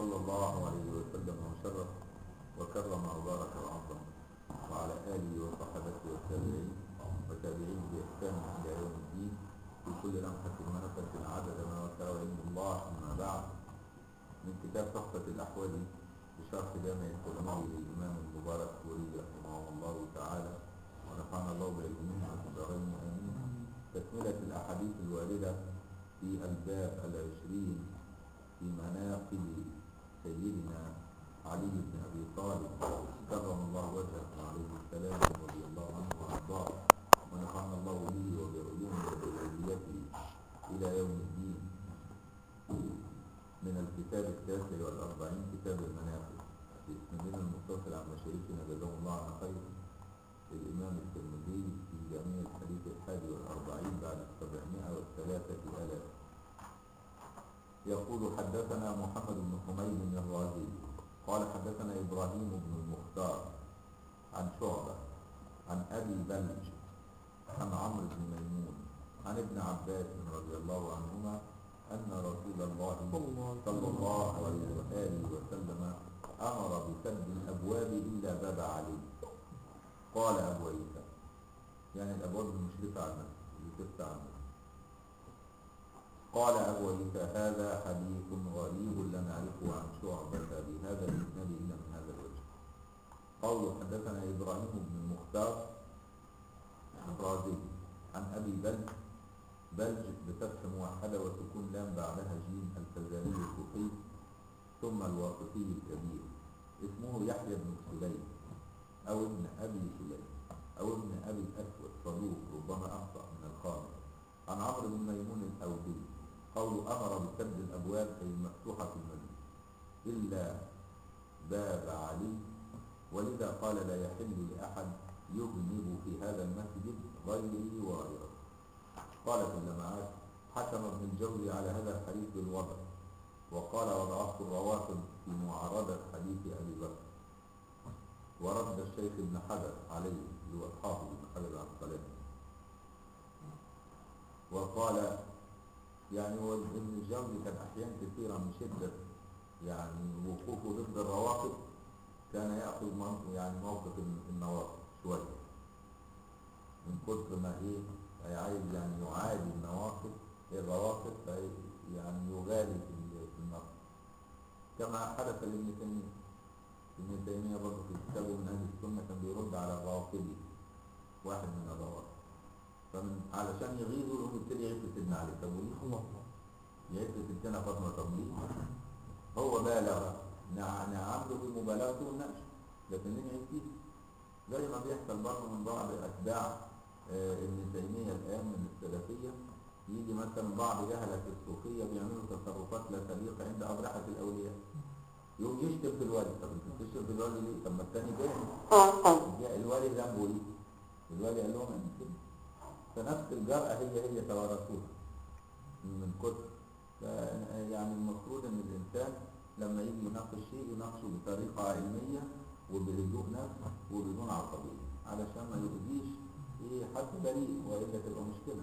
صلى الله عليه وسلم وشرف وكرم وبارك وعظم وعلى آله وصحبه والتابعين وتابعين بإحسان إلى يوم الدين في كل لمحة ونفس عدد ما وسع علم الله أما بعد من كتاب تحفة الأحوال بشرح جامع القرآن للإمام المبارك ولي رحمه الله تعالى ونفعنا الله بعلمه وفي الدارين آمين تكملة الأحاديث الواردة في الباب العشرين في مناقب سيدنا علي بن أبي طالب كرم الله وجهه عليه السلام رضي الله عنه وأرضاه ونفعنا الله به وبعلومه وبعليته إلى يوم الدين من الكتاب التاسع والأربعين كتاب المناقب بإسماعيل المتصل عن مشايخنا جزاه الله عن خير الإمام الترمذي في جميع الحديث الحادي والأربعين بعد السبعمائة والثلاثة آلاف يقول حدثنا محمد بن حميد الرازي قال حدثنا إبراهيم بن المختار عن شعبة عن أبي بلج عن عمرو بن ميمون عن ابن عباس رضي الله عنهما أن رسول الله صلى الله عليه وآله وسلم أمر بسد الأبواب إلا باب علي قال أبو عيسى يعني الأبواب المشرفة على المسجد اللي تفتح على المسجد قال أبو عيسى هذا حديث غريب لا نعرفه عن شعبة بهذا الإسناد إلا من هذا الوجه قول حدثنا إبراهيم بن المختار الرازي عن أبي بلج بلج بفتح موحدة وسكون لام بعدها جيم الفزاري الكوفي ثم الواسطي الكبير اسمه يحيى بن سليم أو ابن أبي سليم أو ابن أبي الأسود صدوق ربما أخطأ من الخامس عن عمرو بن ميمون الأودي قول أمر بسد الأبواب أي المفتوحة في المسجد إلا باب علي ولذا قال لا يحل لأحد يذنب في هذا المسجد غيري وغيره قال في اللمعات حكم ابن الجوزي على هذا الحديث بالوضع وقال وضعته الروافض في معارضة حديث أبي بكر ورد الشيخ ابن حجر عليه اللي هو الحافظ ابن حجر العسقلاني وقال يعني هو ابن الجوزي كان أحيان كثيرة من شدة يعني وقوفه ضد الروافض كان يأخذ من- يعني موقف النواقض شوية من كتر ما ايه عايز يعني يعادي النواقض الروافض في- يعني يغالي في ال- في النقد كما حدث لابن تيمية ابن تيمية برضه في كتابه من أهل السنة كان بيرد على الروافضي واحد من الروافض فمن علشان يغيظه يقوم يبتدي يعيب في سيدنا علي طب وليه؟ الله يعيب في ستنا فاطمة طب ليه؟ هو بالغ نع- نعمله في مبالغته والنقش لكن ليه يعيب فيه؟ زي ما بيحصل برضه من بعض أتباع آه، ابن تيمية الآن من السلفية يجي مثلا بعض جهلة الصوفية بيعملوا تصرفات لا تليق عند أبرحة الأولياء يقوم يشتم في الولي طب انت بتشتم في الولي ليه؟ طب ما الثاني جاهل الولي ذنبه ايه؟ الولي قال لهم ان كده فنفس الجرأة هي هي توارثوها من كتر ف- يعني المفروض ان الانسان لما يجي يناقش شيء يناقشه بطريقة علمية وبهدوء نفس وبدون عصبية علشان ما يؤذيش ايه حد بريء والا تبقى مشكلة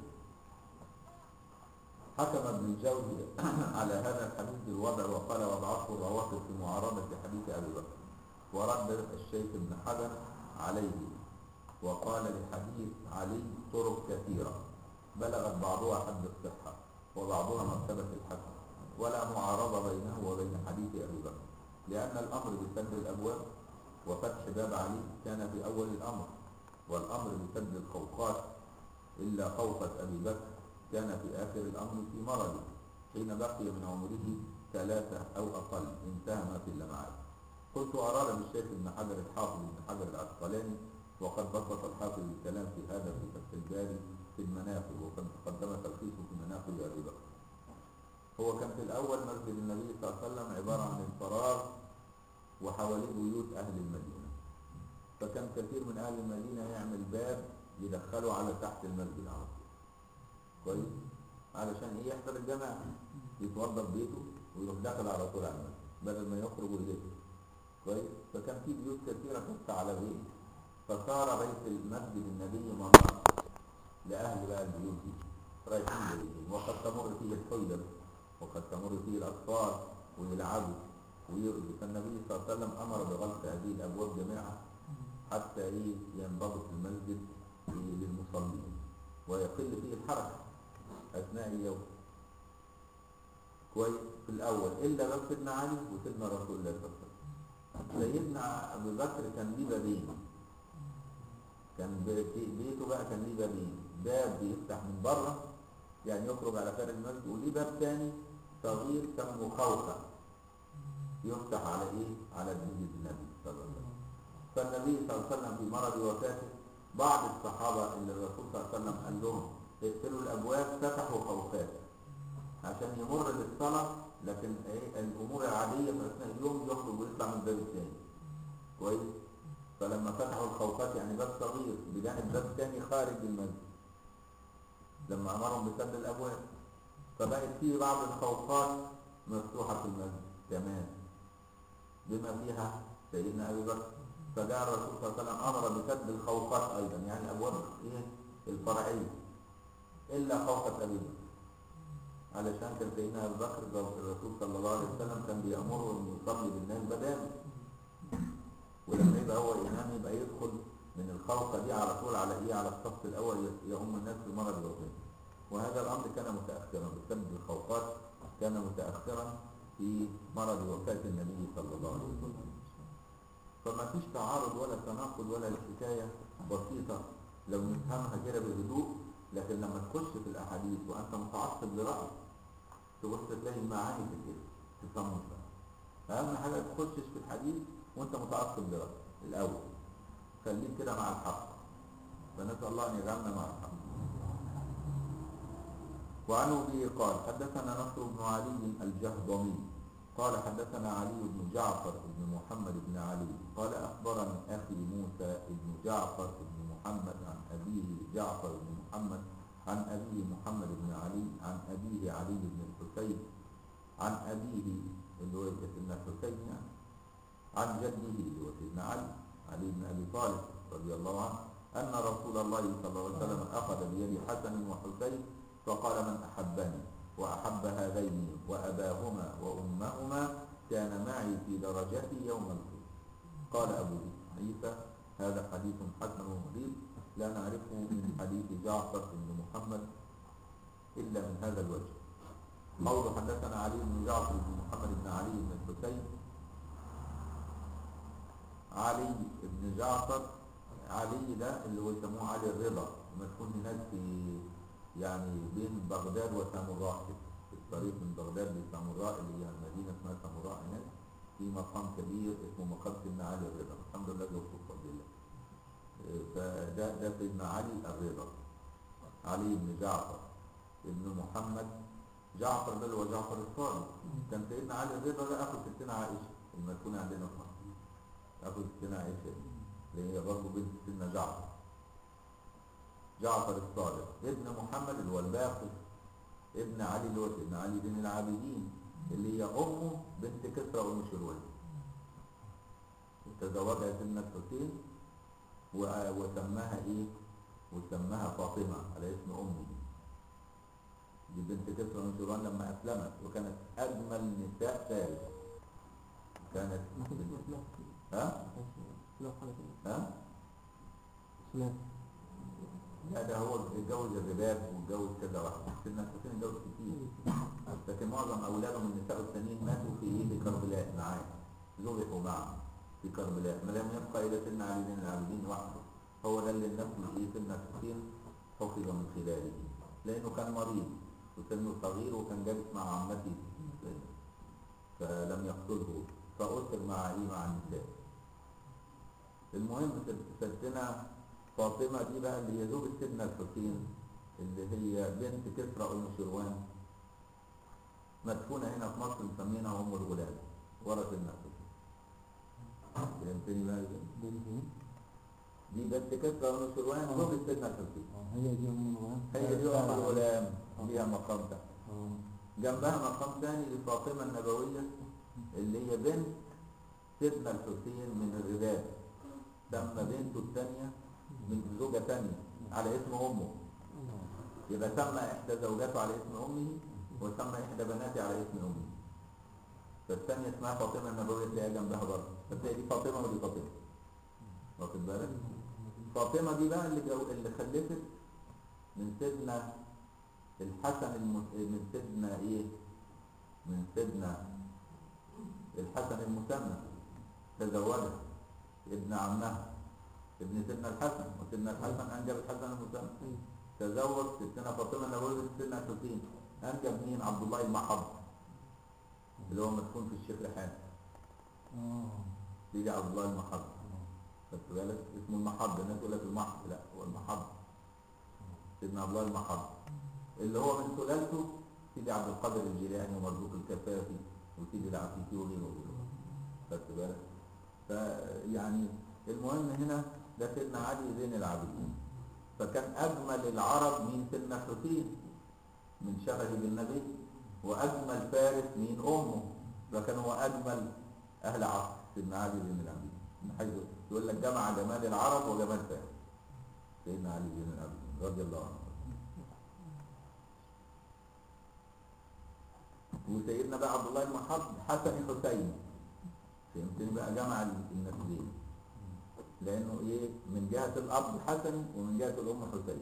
حكم ابن الجوزي على هذا الحديث بالوضع وقال وضعته الروافض في معارضة حديث أبي بكر ورد الشيخ ابن حجر عليه وقال لحديث علي طرق كثيرة بلغت بعضها حد الصحة وبعضها مرتبة الحسن ولا معارضة بينه وبين حديث أبي بكر لأن الأمر بسد الأبواب وفتح باب علي كان في أول الأمر والأمر بسد الخوخات إلا خوفة أبي بكر كان في آخر الأمر في مرضه حين بقي من عمره ثلاثة أو أقل انتهى ما في اللمعات قلت أراد بالشيخ ابن حجر الحافظ ابن حجر العسقلاني وقد بسط الحافظ الكلام في هذا في فتح الباري في المناقب وقد تقدم تلخيصه في مناقب أبي بكر هو كان في الأول مسجد النبي صلى الله عليه وسلم عبارة عن الفراغ وحواليه بيوت أهل المدينة فكان كثير من أهل المدينة يعمل باب يدخله على تحت المسجد على طول كويس علشان ايه يحضر الجامع يتوضا في بيته ويروح داخل على طول على المسجد بدل ما يخرج ويلف كويس فكان في بيوت كثيره تفتح على بيت فصار بيت المسجد النبي منار لاهل بقى البيوت دي رايحين جايين وقد تمر فيه الحيض وقد تمر فيه الاطفال ويلعبوا ويؤذي فالنبي صلى الله عليه وسلم أمر بغلق هذه الأبواب جميعها حتى إيه ينضبط المسجد إيه للمصلين ويقل فيه الحركة أثناء اليوم كويس في الأول إلا بس سيدنا علي وسيدنا رسول الله صلى الله عليه وسلم سيدنا أبو بكر كان ليه بابين كان بي- بيته بقى كان ليه بابين باب بيفتح من بره يعني يخرج على خارج المسجد وليه باب تاني صغير اسمه خوخة يفتح على ايه؟ على مسجد النبي صلى الله عليه وسلم فالنبي صلى الله عليه وسلم في مرض وفاته بعض الصحابة اللي الرسول صلى الله عليه وسلم قال لهم اقفلوا الأبواب فتحوا خوخات عشان يمر للصلاة لكن ايه الأمور العادية في أثناء اليوم يخرج ويطلع من الباب الثاني كويس فلما فتحوا الخوخات يعني باب صغير بجانب باب ثاني خارج المسجد لما أمرهم بسد الأبواب فبقت في بعض الخوخات مفتوحة في المسجد كمان بما فيها سيدنا أبي بكر فجاء الرسول صلى الله عليه وسلم أمر بسد الخوخات أيضا يعني الأبواب إيه الفرعية إلا خوخة أبي بكر علشان كان سيدنا أبي بكر الرسول صلى الله عليه وسلم كان بيأمره إنه يصلي بالناس بداله ولما يبقى هو إمام يبقى يدخل من الخلقة دي على طول على إيه على الصف الأول يؤم الناس في مرض الوفاة وهذا الأمر كان متأخرا بسبب الخوفات كان متأخرا في مرض وفاة النبي صلى الله عليه وسلم فما فيش تعارض ولا تناقض ولا الحكاية بسيطة لو نفهمها كده بهدوء لكن لما تخش في الأحاديث وأنت متعصب لرأي تبص تلاقي المعاني في كده تفهمه أهم حاجة ما تخشش في الحديث وأنت متعصب لرأي الأول خليك كده مع الحق فنسأل الله أن يجعلنا مع الحق وعن أبي قال حدثنا نصر بن علي الجهضمي قال حدثنا علي بن جعفر بن محمد بن علي قال أخبرني أخي موسى بن جعفر بن محمد عن أبيه جعفر بن محمد عن أبيه محمد بن علي عن أبيه علي بن الحسين عن أبيه اللي هو سيدنا الحسين يعني عن جده اللي هو سيدنا علي علي بن أبي طالب رضي الله عنه أن رسول الله صلى الله عليه وسلم أخذ بيد حسن وحسين فقال من أحبني وأحب هذين وأباهما وأمهما كان معي في درجتي يوم القيامة قال أبو عيسى هذا حديث حسن غريب لا نعرفه من حديث جعفر بن محمد إلا من هذا الوجه قول حدثنا علي بن جعفر بن محمد بن علي بن الحسين علي بن جعفر علي ده اللي هو يسموه علي الرضا مدفون هناك في يعني بين بغداد وسامراء في الطريق من بغداد لسامراء اللي هي مدينة اسمها سامراء هناك في مقام كبير اسمه مقام سيدنا علي الرضا الحمد لله بيوصف فضل الله فده ده سيدنا علي الرضا علي بن جعفر ابن محمد جعفر ده اللي هو جعفر الصادق كان سيدنا علي الرضا ده اخو ستنا عائشه المدفونه عندنا في مصر اخو ستنا عائشه اللي هي برضه بنت سيدنا جعفر جعفر الصادق ابن محمد اللي هو الباقر ابن علي اللي هو سيدنا علي بن العابدين اللي هي امه بنت كسرى ام شروان تزوجها سيدنا الحسين و- وسماها ايه وسماها فاطمه على اسم امه دي بنت كسرى ام شروان لما اسلمت وكانت اجمل نساء فارس كانت ها ها لا ده هو اتجوز الرباب واتجوز كذا واحدة سيدنا الحسين اتجوز كتير لكن معظم أولاده من النساء التانيين ماتوا في إيه في كربلاء معاه ذبحوا معه في كربلاء ما لم يبقى إلا سيدنا علي بن العابدين وحده هو ده اللي النسل إيه سيدنا الحسين حفظ من خلاله لأنه كان مريض وسنه صغير وكان جالس مع عمته فلم يقتله فأسر مع إيه مع النساء المهم ستنا فاطمة دي بقى اللي هي زوجة سيدنا الحسين اللي هي بنت كسرى أم شروان مدفونة هنا في مصر مسمينها أم الغلام ورا سيدنا الحسين فهمتني بقى ازاي؟ دي بنت كسرى أم شروان زوجة سيدنا الحسين هي دي ام الغلام هي دي أم الغلام ليها مقام ده آه. جنبها مقام ثاني لفاطمة النبوية اللي هي بنت سيدنا الحسين من الرباب سمى بنته الثانية من زوجة ثانية على اسم أمه يبقى سمى إحدى زوجاته على اسم أمه وسمى إحدى بناته على اسم أمه فالثانية اسمها فاطمة النبوية تلاقيها جنبها برضه فتلاقي دي فاطمة ودي فاطمة واخد بالك؟ فاطمة دي بقى اللي جو... اللي خلفت من سيدنا الحسن الم... من سيدنا ايه؟ من سيدنا الحسن المثنى تزوجت ابن عمها ابن سيدنا الحسن وسيدنا الحسن انجب الحسن المثنى تزوج ستنا فاطمه النبويه ستنا الحسين انجب مين عبد الله المحض اللي هو مدفون في الشيخ ريحان اه بيجي عبد الله المحض خدت بالك اسمه المحض الناس تقول لك المحض لا هو المحض سيدنا عبد الله المحض اللي هو من سلالته سيدي عبد القادر الجيلاني ومرزوق الكفافي وسيدي العفيفي وغيره وغيره خدت بالك فيعني المهم هنا ده سيدنا علي زين العابدين فكان اجمل العرب مين سيدنا حسين من شبهه بالنبي واجمل فارس مين امه فكان هو اجمل اهل عصر سيدنا علي زين العابدين من حيث يقول لك جمع جمال العرب وجمال فارس سيدنا علي زين العابدين رضي الله عنه وسيدنا بقى عبد الله المحض حسن حسين فهمتني بقى جمع النسلين لانه ايه من جهه الاب حسن ومن جهه الام حسين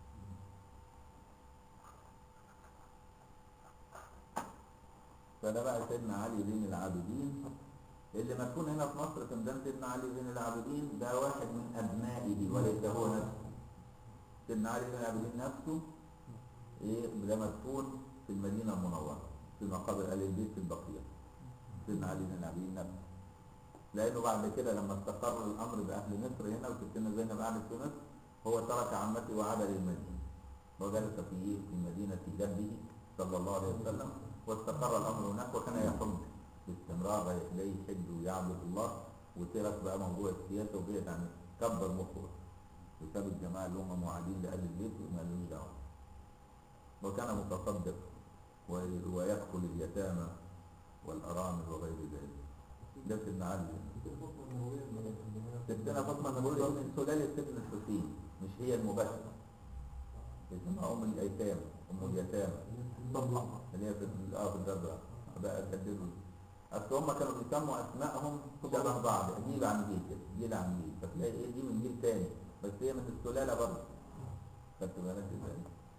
فده بقى سيدنا علي زين العابدين اللي مدفون هنا في مصر في ميدان سيدنا علي زين العابدين ده واحد من ابنائه وليس هو نفسه سيدنا علي زين العابدين نفسه ايه ده مدفون في المدينه المنوره في مقابر ال البيت في البقيع سيدنا علي زين العابدين نفسه لانه بعد كده لما استقر الامر باهل مصر هنا وستنا زينب قعدت في مصر هو ترك عمته وعاد للمدينه وجلس في في مدينه جده صلى الله عليه وسلم واستقر الامر هناك وكان يحج باستمرار رايح جاي يحج ويعبد الله وترك بقى موضوع السياسه وبعد عن كبر مخه وساب الجماعه اللي هم معادين لاهل البيت وما لهمش دعوه وكان متصدق و- ويدخل اليتامى والارامل وغير ذلك ده سيدنا علي ستنا فاطمه النبويه من سلاله سيدنا الحسين مش هي المباشره اسمها ام الايتام ام اليتامى اللي هي في ال- اه في الدرجه بقى جددوا اصل هم كانوا بيسموا اسمائهم شبه بعض جيل عن جيل كده جيل عن جيل فتلاقي ايه دي من جيل تاني بس هي من السلاله برضه خدت بالك ازاي؟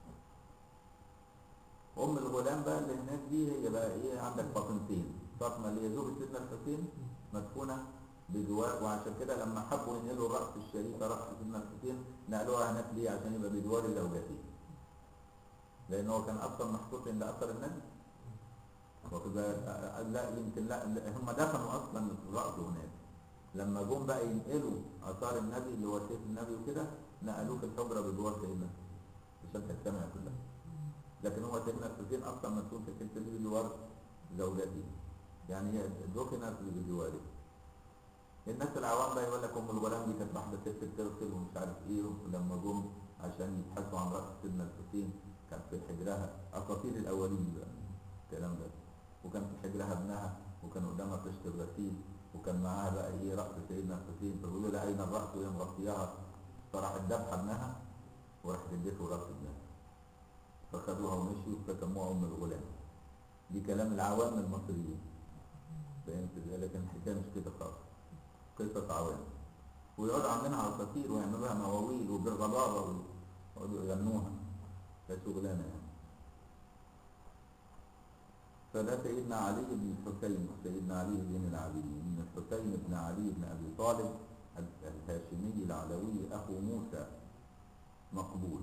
ام الغلام بقى اللي هناك دي هي بقى ايه عندك فاطمتين فاطمه اللي هي زوجة سيدنا الحسين مدفونه بجوار وعشان كده لما حبوا ينقلوا الراس الشريفه راس سيدنا الحسين نقلوها هناك ليه عشان يبقى بجوار الزوجتين لان هو كان اصلا محطوط عند اثر النبي واخد بالك؟ لا يمكن لا لا، هم دفنوا اصلا راسه هناك لما جم بقى ينقلوا اثار النبي اللي هو سيف النبي وكده نقلوه في الحجره بجوار سيدنا عشان تجتمع كلها لكن هو سيدنا الحسين اصلا مدفون في الحته دي بجوار زوجته يعني هي دفنت بجواره الناس العوام بقى يقول لك ام الغلام دي كانت واحده ست بتغسل ومش عارف ايه ولما جم عشان يبحثوا عن راس سيدنا الحسين كان في حجرها اساطير الاولين بقى الكلام ده وكان في حجرها ابنها وكان قدامها طشت الغسيل وكان معاها بقى ايه راس سيدنا الحسين فبيقولوا لها اين الراس وهي مغطياها فراحت ذبح ابنها وراحت اديته راس ابنها فخدوها ومشيوا فسموها ام الغلام دي كلام العوام المصريين فهمت ازاي لكن الحكايه مش كده خالص قصه عوام ويقعدوا عاملينها اساطير ويعملوها مواويل وبالغضابه ويقعدوا يغنوها ده شغلانه يعني فده سيدنا علي بن الحسين سيدنا علي بن العابدين من الحسين بن علي بن ابي طالب الهاشمي العلوي اخو موسى مقبول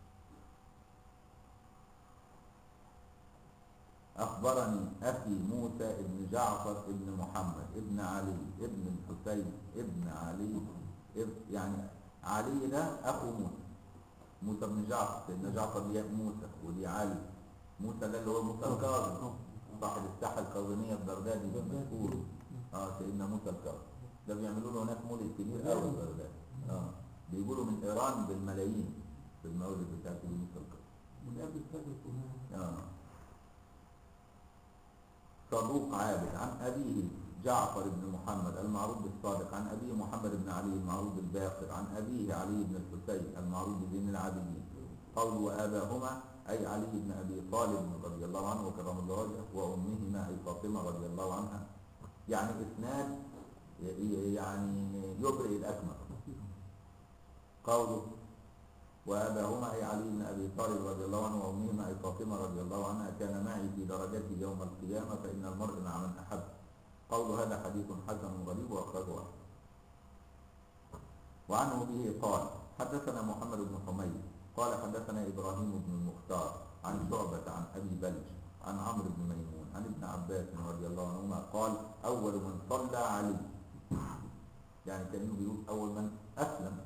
أخبرني أخي موسى بن جعفر بن محمد ابن علي ابن الحسين ابن علي اب يعني علي ده أخو موسى موسى بن جعفر سيدنا جعفر ليه موسى وليه علي موسى ده اللي هو موسى الكاظم صاحب الساحة الكاظمية في بغداد المشهور اه سيدنا موسى الكاظم ده بيعملوا له هناك مولد كبير قوي في بغداد اه بيجوا له من إيران بالملايين في المولد بتاع سيدنا موسى الكاظم من قبل الفجر كلها آه. صدوق عابد عن أبيه جعفر بن محمد المعروف بالصادق عن أبيه محمد بن علي المعروف بالباقر عن أبيه علي بن الحسين المعروف بزين العابدين قول وآباهما أي علي بن أبي طالب رضي الله عنه وكرم الله وجهه وأمهما أي فاطمة رضي الله عنها يعني إسناد ي- يعني يبرئ الأكمل قوله وأباهما أي علي بن أبي طالب رضي الله عنه وأمهما أي فاطمة رضي الله عنها كان معي في درجتي يوم القيامة فإن المرء مع من أحب قول هذا حديث حسن غريب وأخرجه أحمد وعنه به قال حدثنا محمد بن حميد قال حدثنا إبراهيم بن المختار عن شعبة عن أبي بلج عن عمرو بن ميمون عن ابن عباس رضي الله عنهما قال أول من صلى علي يعني كأنه بيقول أول من أسلم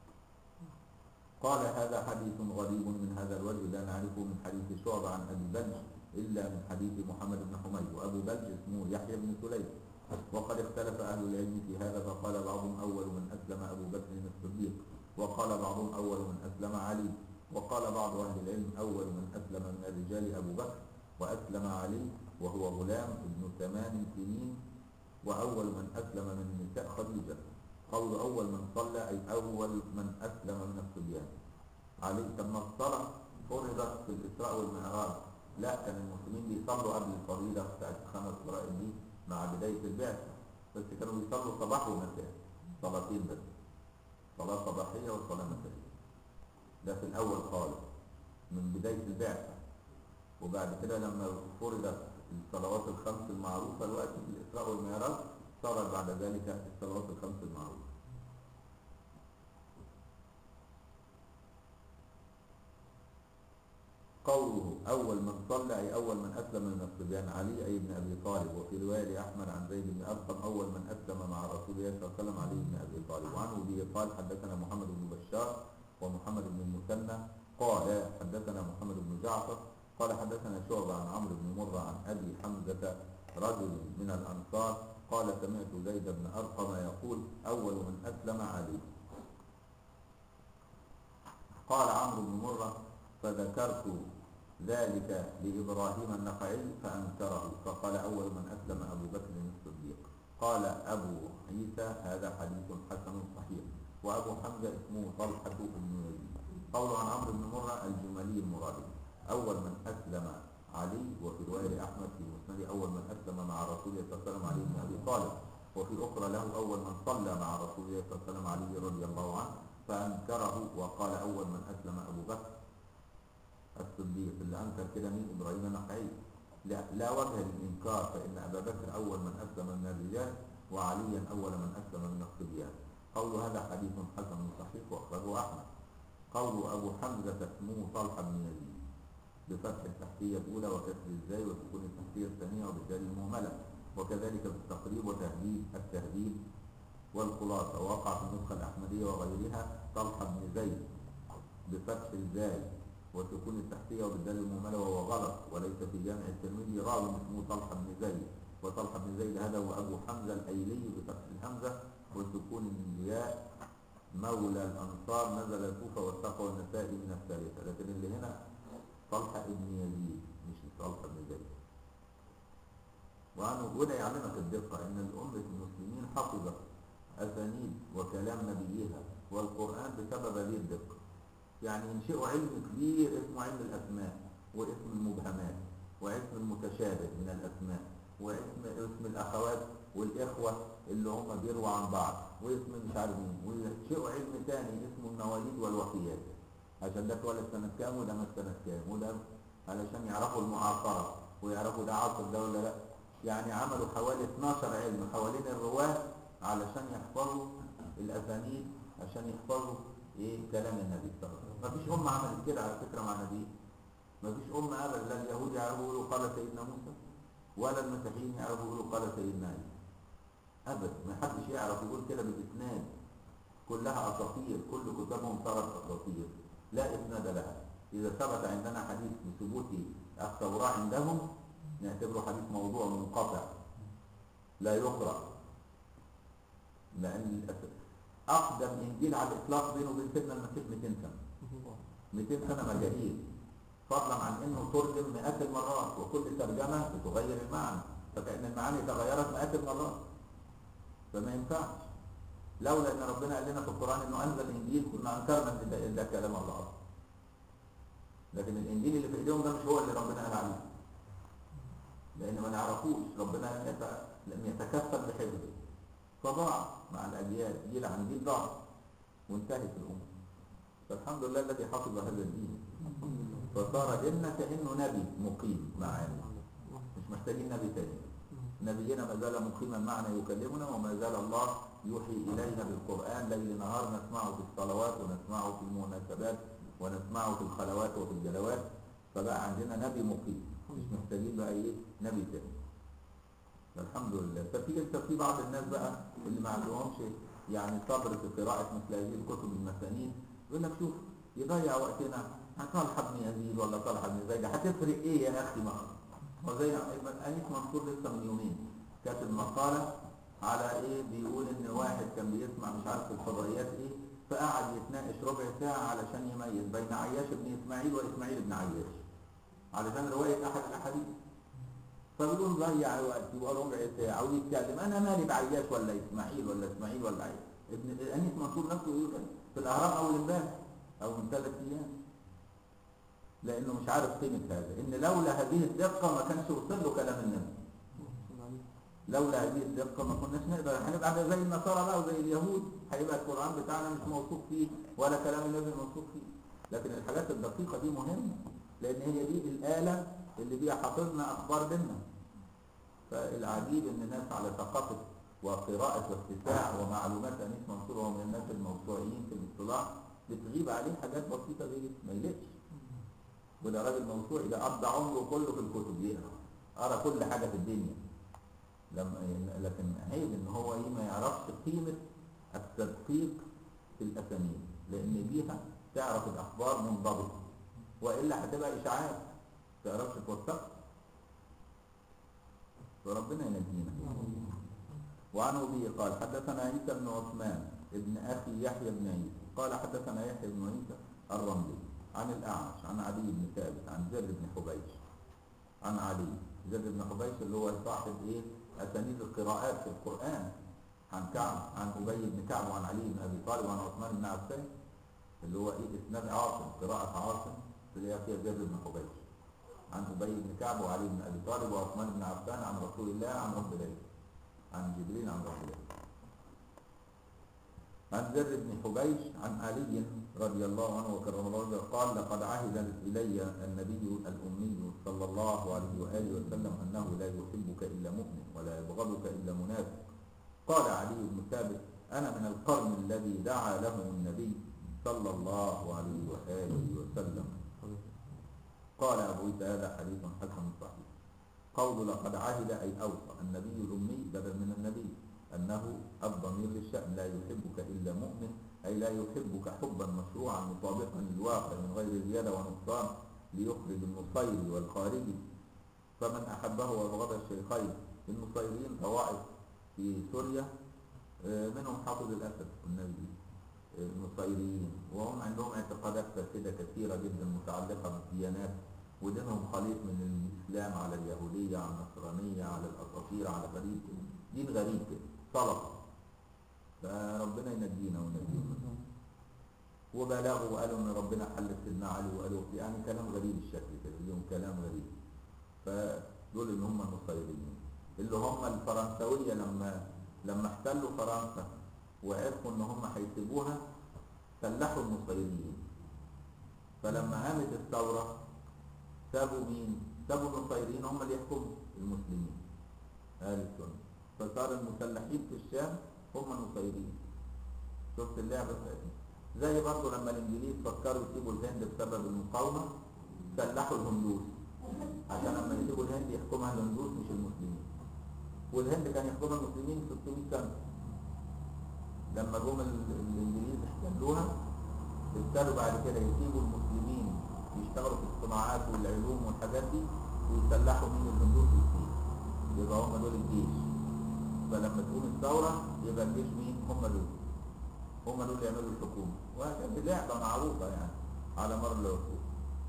قال هذا حديث غريب من هذا الوجه لا نعرفه من حديث شعبة عن أبي بلج إلا من حديث محمد بن حميد وأبو بلج اسمه يحيى بن سليم وقد اختلف أهل العلم في هذا فقال بعضهم أول من أسلم أبو بكر الصديق وقال بعضهم أول من أسلم علي وقال بعض أهل العلم أول من أسلم من الرجال أبو بكر وأسلم علي وهو غلام ابن ثمان سنين وأول من أسلم من النساء خديجة قول أول من صلى أي أول من أسلم من الصبيان علي لما الصلاة فرضت في الإسراء والمعراج لا كان المسلمين بيصلوا قبل الفريضة بتاعت الخمس فرائض دي مع بداية البعثة بس كانوا بيصلوا صباح ومساء صلاتين بس صلاة صباحية وصلاة مسائية ده في الأول خالص من بداية البعثة وبعد كده لما فرضت الصلوات الخمس المعروفة الوقت في الإسراء والمعراج صارت بعد ذلك الصلوات الخمس المعروفة قوله أول من صلى أي أول من أسلم من الصبيان علي أي ابن أبي طالب وفي رواية لأحمد عن زيد بن أرقم أول من أسلم مع رسول الله صلى الله عليه وسلم علي بن أبي طالب وعنه به قال حدثنا محمد بن بشار ومحمد بن المثنى قال حدثنا محمد بن جعفر قال حدثنا شعبة عن عمرو بن مرة عن أبي حمزة رجل من الأنصار قال سمعت زيد بن أرقم يقول أول من أسلم علي قال عمرو بن مرة فذكرت ذلك لإبراهيم النخعي فأنكره فقال أول من أسلم أبو بكر الصديق قال أبو عيسى هذا حديث حسن صحيح وأبو حمزة اسمه طلحة بن يزيد قول عن عمرو بن مرة الجملي المرادي أول من أسلم علي وفي رواية أحمد في مسند أول من أسلم مع رسول الله صلى الله عليه وسلم علي بن أبي طالب وفي أخرى له أول من صلى مع رسول الله صلى الله عليه وسلم علي رضي الله عنه فأنكره وقال أول من أسلم أبو بكر الصديق اللي أنكر كده مين إبراهيم النخعي لا, لا وجه للإنكار فإن أبا بكر أول من أسلم من الرجال وعليا أول من أسلم من الصبيان قول هذا حديث حسن صحيح وأخرجه أحمد قول أبو حمزة اسمه طلحة بن يزيد بفتح التحتية الأولى وكسر الزاي وسكون التحتية الثانية وبالتالي المهملة وكذلك في التقريب وتهذيب التهذيب والخلاصة وقع في النسخة الأحمدية وغيرها طلحة بن زيد بفتح الزاي وسكون التحتية وبالدال المهملة وهو غلط وليس في جامع الترمذي راوي اسمه طلحة بن زيد وطلحة بن زيد هذا هو أبو حمزة الأيلي بفتح الهمزة وسكون الياء مولى الأنصار نزل الكوفة والتقوى النسائي من الثالثة لكن اللي هنا طلحة بن يزيد مش طلحة بن زيد وعنه وده يعلمك الدقة إن الأمة المسلمين حفظت أسانيد وكلام نبيها والقرآن بسبب هذه الدقة يعني ينشئوا علم كبير اسمه علم الأسماء واسم المبهمات واسم المتشابه من الأسماء واسم اسم الأخوات والإخوة اللي هم بيروا عن بعض واسم مش عارف مين وينشئوا علم تاني اسمه المواليد والوفيات عشان ده اتولد سنة كام وده مات سنة كام وده علشان يعرفوا المعاصرة ويعرفوا ده عاصر ده ولا لا يعني عملوا حوالي 12 علم حوالين الرواة علشان يحفظوا الأسانيد عشان يحفظوا ايه كلام النبي صلى الله عليه وسلم مفيش أمة عملت كده على فكرة مع النبي مفيش أمة أبدا لا اليهود يعرفوا يقولوا قال سيدنا موسى ولا المسيحيين يعرفوا يقولوا قال سيدنا عيسى أبدا ما حدش يعرف يقول كده بالإسناد كلها أساطير كل كتابهم صارت أساطير لا إسناد لها إذا ثبت عندنا حديث بثبوت التوراة عندهم نعتبره حديث موضوع منقطع لا يقرأ لأن أقدم إنجيل على الإطلاق بينه وبين سيدنا المسيح 200 سنة 200 سنة مجانين فضلا عن انه ترجم مئات المرات وكل ترجمة بتغير المعنى فكأن المعاني تغيرت مئات المرات فما ينفعش لولا ان ربنا قال لنا في القرآن انه انزل الانجيل كنا انكرنا ان ده, ده كلام الله اصلا لكن الانجيل اللي في ايديهم ده مش هو اللي ربنا قال عليه لان ما نعرفوش ربنا لم يت- لم يتكفل بحفظه فضاع مع الاجيال جيل عن جيل ضاع وانتهت الامور فالحمد لله الذي حفظ هذا الدين فصار ديننا كانه نبي مقيم معنا مش محتاجين نبي تاني نبينا ما زال مقيما معنا يكلمنا وما زال الله يوحي الينا بالقران ليل نهار نسمعه في الصلوات ونسمعه في المناسبات ونسمعه في الخلوات وفي الجلوات فبقى عندنا نبي مقيم مش محتاجين بقى ايه نبي تاني فالحمد لله ففي انت في بعض الناس بقى اللي ما عندهمش يعني صبر في قراءة مثل هذه الكتب المسانين يقول لك شوف يضيع وقتنا طلحة بن يزيد ولا طلحة بن زيد هتفرق ايه يا اخي ما هو زي انيس منصور لسه من يومين كاتب مقالة على ايه بيقول ان واحد كان بيسمع مش عارف الفضائيات ايه فقعد يتناقش ربع ساعة علشان يميز بين عياش بن اسماعيل واسماعيل بن عياش علشان رواية احد الاحاديث فبيقول ضيع وقت وربع ساعة ويتكلم أنا مالي بعياش ولا إسماعيل ولا إسماعيل ولا عياش ابن أنيس منصور نفسه يقول كده في الأهرام أول امبارح أو من ثلاث أيام لأنه مش عارف قيمة هذا إن لولا هذه الدقة ما كانش وصل له كلام النبي لولا هذه الدقة ما كناش نقدر هنبقى زي النصارى بقى وزي اليهود هيبقى القرآن بتاعنا مش موثوق فيه ولا كلام النبي موثوق فيه لكن الحاجات الدقيقة دي مهمة لأن هي دي الآلة اللي بيها حافظنا أخبار ديننا فالعجيب ان ناس على ثقافه وقراءه واتساع ومعلومات انيس منصور وهو من الناس الموسوعيين في الاصطلاح بتغيب عليه حاجات بسيطه زي ما يلقش وده راجل موسوعي ده قضى عمره كله في الكتب يقرا قرا كل حاجه في الدنيا لما لكن عيب ان هو ايه ما يعرفش قيمه التدقيق في الاسانيد لان بيها تعرف الاخبار منضبطه والا هتبقى اشاعات ما تعرفش توثقها فربنا ينجينا وعنه به قال حدثنا عيسى بن عثمان ابن اخي يحيى بن عيسى قال حدثنا يحيى بن عيسى الرملي عن الاعمش عن علي بن ثابت عن زر بن حبيش عن علي زر بن حبيش اللي هو صاحب ايه اسانيد القراءات في القران عن كعب عن ابي بن كعب وعن علي بن ابي طالب وعن عثمان بن عفان اللي هو ايه اسناد عاصم قراءه عاصم اللي هي فيها زر بن حبيش عن أبي بن كعب وعلي بن أبي طالب وعثمان بن عفان عن رسول الله عن رب العزة عن جبريل عن رب العزة عن زر بن حبيش عن علي رضي الله عنه وكرم الله وجهه قال لقد عهد إلي النبي الأمي صلى الله عليه وآله وسلم أنه لا يحبك إلا مؤمن ولا يبغضك إلا منافق قال علي بن ثابت أنا من القرن الذي دعا له النبي صلى الله عليه وآله وسلم قال أبو عيسى هذا حديث حسن صحيح قول لقد عهد أي أوصى النبي الأمي بدل من النبي أنه الضمير للشأن لا يحبك إلا مؤمن أي لا يحبك حبا مشروعا مطابقا للواقع من غير زيادة ونقصان ليخرج النصيري والخارجي فمن أحبه وأبغض الشيخين النصيريين طوائف في سوريا آه، منهم حافظ الأسد النبي النصيريين وهم عندهم اعتقادات فاسدة كثيرة جدا متعلقة بالديانات ودينهم خليط من الإسلام على اليهودية على النصرانية على الأساطير على غريب دين غريب كده سلطة فربنا ينجينا ونجينا وبلغوا وقالوا ان ربنا حل سيدنا علي وقالوا يعني كلام غريب الشكل كده ليهم كلام غريب فدول اللي هم النصيريين اللي هم الفرنسوية لما لما احتلوا فرنسا وعرفوا ان هم هيسيبوها سلحوا النصيريين فلما قامت الثورة سابوا مين؟ سابوا النصيريين هم اللي يحكموا المسلمين أهل السنة فصار المسلحين في الشام هم النصيريين شفت اللعبة دي زي برضه لما الانجليز فكروا يسيبوا الهند بسبب المقاومة سلحوا الهندوس عشان لما يسيبوا الهند يحكمها الهندوس مش المسلمين والهند كان يحكمها المسلمين 600 سنة لما جم ال- الانجليز احتلوها ابتدوا بعد كده يسيبوا المسلمين يشتغلوا في الصناعات والعلوم والحاجات دي ويسلحوا من الهندوس والصين يبقى هم دول الجيش فلما تقوم الثورة يبقى الجيش مين؟ هم دول هم دول يعملوا الحكومة وهكذا لعبة معروفة يعني على مر العصور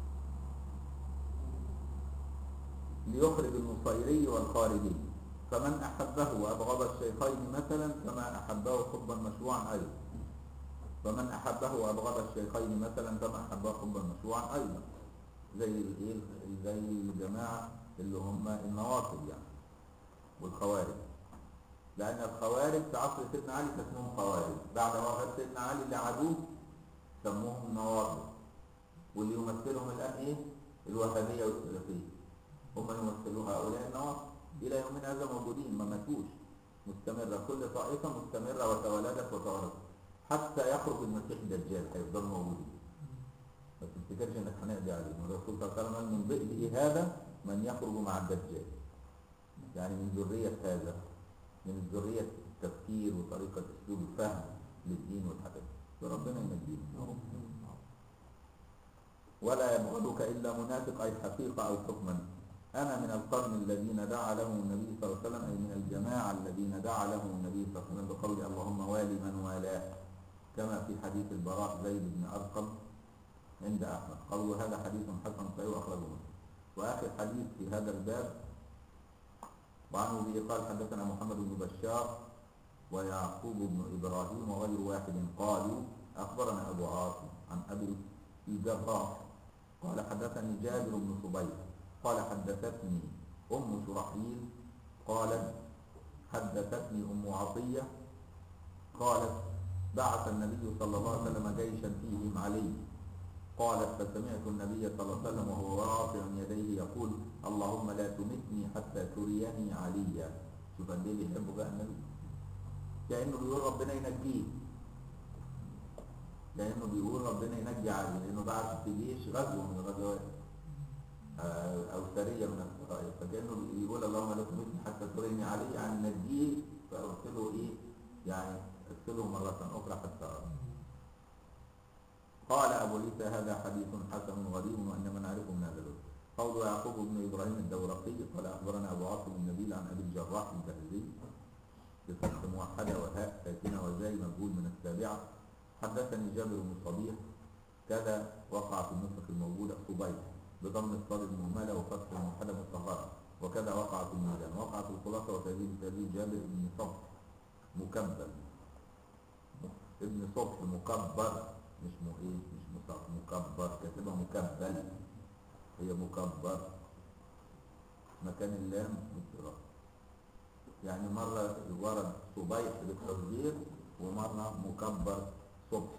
ليخرج النصيري والخارجي فمن أحبه وأبغض الشيخين مثلا كما أحبه حبا مشروعا أيضا فمن أحبه وأبغض الشيخين مثلا كما أحبه حبا مشروعا أيضا زي الايه زي الجماعة اللي هم النواصب يعني والخوارج لأن الخوارج في عصر سيدنا علي كان اسمهم خوارج بعد وفاة سيدنا علي اللي عادوه سموهم نواصب واللي يمثلهم الآن إيه؟ الوهابية والسلفية هم يمثلوا هؤلاء النواصب إلى يومنا هذا موجودين ما ماتوش مستمرة كل طائفة مستمرة وتولدت وتولدت حتى يخرج المسيح الدجال هيفضلوا موجودين ما تفتكرش انك هنقضي عليهم الرسول صلى الله عليه وسلم قال من ضئه هذا من يخرج مع الدجال يعني من ذرية هذا من ذرية التفكير وطريقة اسلوب الفهم للدين والحاجات دي فربنا ينجيهم ولا يبغضك إلا منافق أي حقيقة أو حكما أنا من القرن الذين دعا لهم النبي صلى الله عليه وسلم أي من الجماعة الذين دعا لهم النبي صلى الله عليه وسلم بقول اللهم والي من والاه كما في حديث البراء زيد بن أرقم عند أحمد قالوا هذا حديث حسن صحيح أخرجه مسلم وآخر حديث في هذا الباب وعنه به قال حدثنا محمد بن بشار ويعقوب بن إبراهيم وغير واحد قالوا أخبرنا أبو عاصم عن أبي الجراح قال حدثني جابر بن صبيح قال حدثتني أم شرحيل قالت حدثتني أم عطية قالت بعث النبي صلى الله عليه وسلم جيشا فيهم علي قالت فسمعت النبي صلى الله عليه وسلم وهو رافع يديه يقول اللهم لا تمتني حتى تريني عليا شوف قد ايه بيحبوا بقى النبي كانه بيقول ربنا ينجيه لانه بيقول ربنا ينجي علي لانه بعث في جيش غزوه من الغزوات آه، او سريه من السرايا فكانه بيقول اللهم لا تمتني حتى تريني علي يعني نجيه فارسله ايه يعني ارسله مره اخرى حتى أرى. قال أبو عيسى هذا حديث حسن غريب وإنما نعرفه من هذا الوجه قول يعقوب بن إبراهيم الدورقي قال أخبرنا أبو عاصم النبيل عن أبي الجراح البهزي بفتح موحدة وهاء ساكنة وزاي مجهول من السابعة حدثني جابر بن صبيح كذا وقع في النسخ الموجودة صبيح بضم الصاد المهملة وفتح الموحدة مصغرة وكذا وقع في الميزان وقع في الخلاصة وتهذيب تهذيب جابر بن صبح مكبل ابن صبح مكبر مش مو ايه مش مصاب مكبر كاتبها مكبل هي مكبر مكان اللام بالقراءة يعني مرة ورد صبيح بالتصغير ومرة مكبر صبح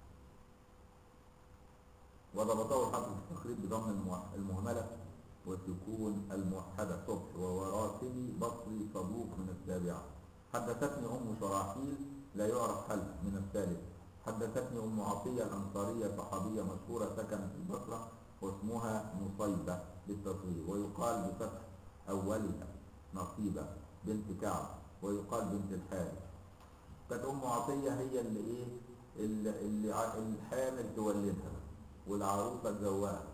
وضبطه الحافظ في التقريب بضم الموح- المهملة وسكون الموحدة صبح وهو راسبي بصري صدوق من السابعة حدثتني أم شراحيل لا يعرف حل من الثالث حدثتني أم عطية الأنصارية صحابية مشهورة سكنت في البصرة واسمها نصيبة بالتصغير ويقال بفتح أولها نصيبة بنت كعب ويقال بنت الحارث كانت أم عطية هي اللي إيه اللي, اللي ع- الحامل تولدها والعروسة تزوجها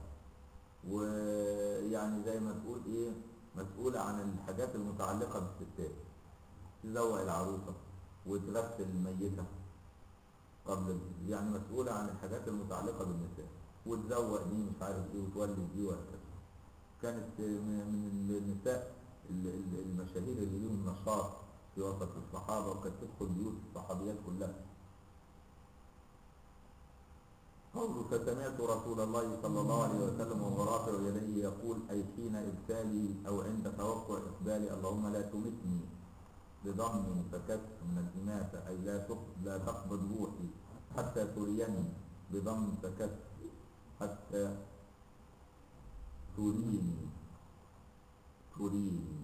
ويعني زي ما تقول إيه مسؤولة عن الحاجات المتعلقة بالستات تزوج العروسة وتغسل الميتة قبل ال- يعني مسؤولة عن الحاجات المتعلقة بالنساء وتزوق دي مش عارف ايه وتولد دي وهكذا كانت من من النساء ال- ال- المشاهير اللي ليهم نشاط في وسط الصحابة وكانت تدخل بيوت الصحابيات كلها قوله فسمعت رسول الله صلى الله عليه وسلم وهو رافع يديه يقول أي حين إرسالي أو عند توقع إقبالي اللهم لا تمتني بضم فكسر من الإماتة أي لا تق- لا تقبض روحي حتى تريني بضم فكسر حتى تريني تريني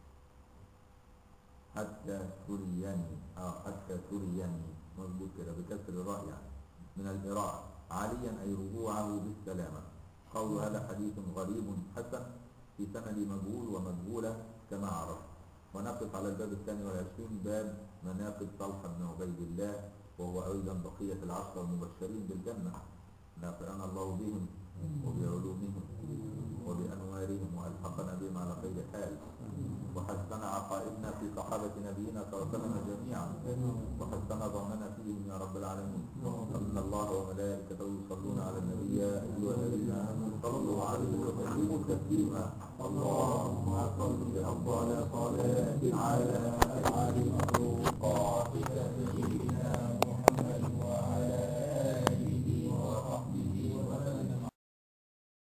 حتى تريني اه حتى تريني مظبوط كده بكسر الراء يعني من الإراء عاليا أي رجوعه بالسلامة قول هذا حديث غريب حسن في سند مجهول ومجهولة كما عرف ونقف على الباب الثاني والعشرين باب مناقب طلحة بن عبيد الله وهو أيضا بقية العشرة المبشرين بالجنة نافعنا الله بهم وبعلومهم وبأنوارهم وألحقنا بهم على خير حال وحسن عقائدنا في صحابة نبينا صلى الله عليه وسلم جميعا وحسن ظننا فيهم يا رب العالمين إن الله وملائكته يصلون على النبي يا أيها الذين آمنوا صلوا عليه وسلموا تسليما اللهم صل أفضل صلاة على